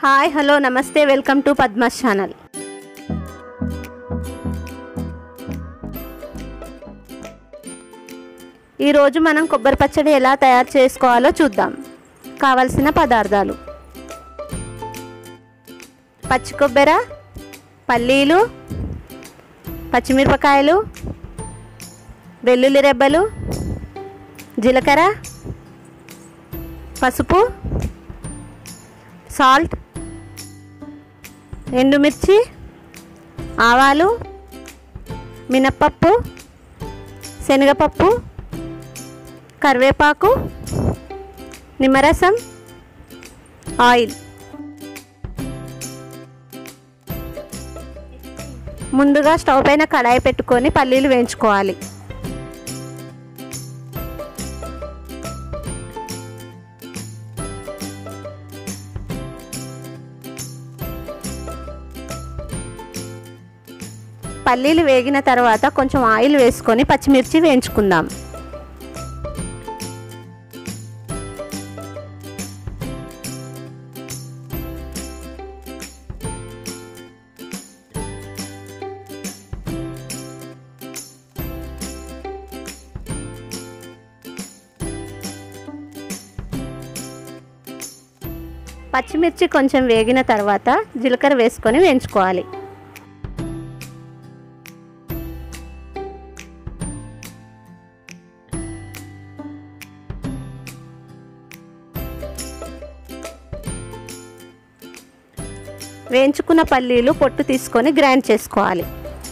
hi hello నమస్తే welcome to Padma's channel ఈరోజు మనం కొబ్బరి పచ్చడి ఎలా తయారు చేసుకోవాలో చూద్దాం కావలసిన పదార్థాలు పచ్చి కొబ్బరి పల్లీలు పచ్చిమిరపకాయలు వెల్లుల్లి రెబ్బలు జీలకర్ర పసుపు సాల్ట్ ఎండుమిర్చి ఆవాలు మినప్పప్పు శనగపప్పు కరివేపాకు నిమ్మరసం ఆయిల్ ముందుగా స్టవ్ పైన కడాయి పెట్టుకొని పల్లీలు వేయించుకోవాలి పల్లీలు వేగిన తర్వాత కొంచెం ఆయిల్ వేసుకొని పచ్చిమిర్చి వేయించుకుందాం పచ్చిమిర్చి కొంచెం వేగిన తర్వాత జీలకర్ర వేసుకొని వేయించుకోవాలి వేయించుకున్న పల్లీలు పొట్టు తీసుకొని గ్రైండ్ చేసుకోవాలి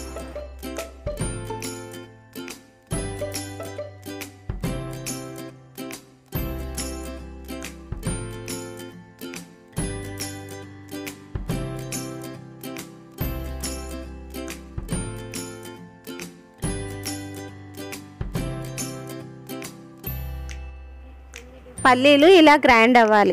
పల్లీలు ఇలా గ్రైండ్ అవ్వాలి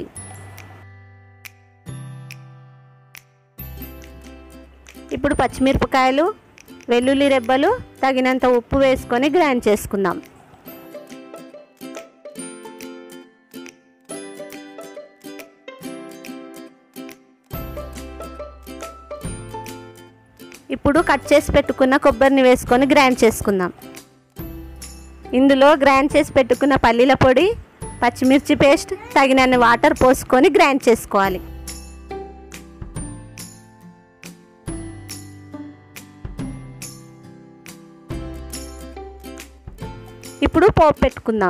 ఇప్పుడు పచ్చిమిరపకాయలు వెల్లుల్లి రెబ్బలు తగినంత ఉప్పు వేసుకొని గ్రైండ్ చేసుకుందాం ఇప్పుడు కట్ చేసి పెట్టుకున్న కొబ్బరిని వేసుకొని గ్రైండ్ చేసుకుందాం ఇందులో గ్రైండ్ చేసి పెట్టుకున్న పల్లీల పొడి పచ్చిమిర్చి పేస్ట్ తగినన్ని వాటర్ పోసుకొని గ్రైండ్ చేసుకోవాలి ఇప్పుడు పోపు పెట్టుకుందాం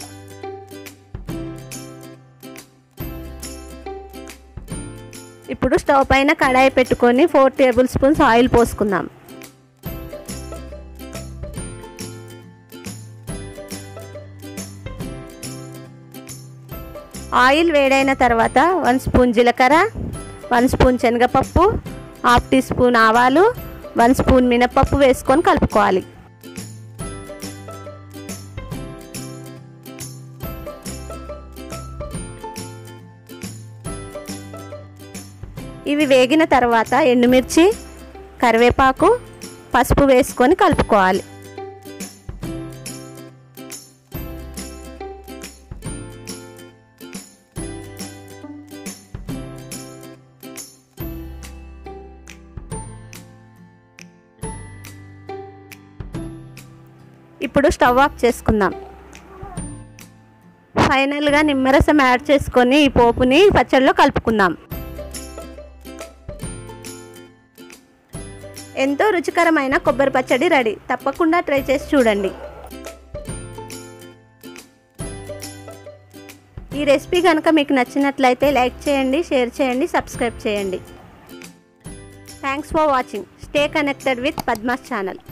ఇప్పుడు స్టవ్ పైన కడాయి పెట్టుకొని ఫోర్ టేబుల్ స్పూన్స్ ఆయిల్ పోసుకుందాం ఆయిల్ వేడైన తర్వాత వన్ స్పూన్ జీలకర్ర వన్ స్పూన్ శనగపప్పు హాఫ్ టీ స్పూన్ ఆవాలు వన్ స్పూన్ మినపప్పు వేసుకొని కలుపుకోవాలి ఇవి వేగిన తర్వాత ఎండుమిర్చి కరివేపాకు పసుపు వేసుకొని కలుపుకోవాలి ఇప్పుడు స్టవ్ ఆఫ్ చేసుకుందాం ఫైనల్గా నిమ్మరసం యాడ్ చేసుకొని ఈ పోపుని పచ్చడిలో కలుపుకుందాం ఎంతో రుచికరమైన కొబ్బరి పచ్చడి రెడీ తప్పకుండా ట్రై చేసి చూడండి ఈ రెసిపీ కనుక మీకు నచ్చినట్లయితే లైక్ చేయండి షేర్ చేయండి సబ్స్క్రైబ్ చేయండి thanks for watching stay connected with Padma's channel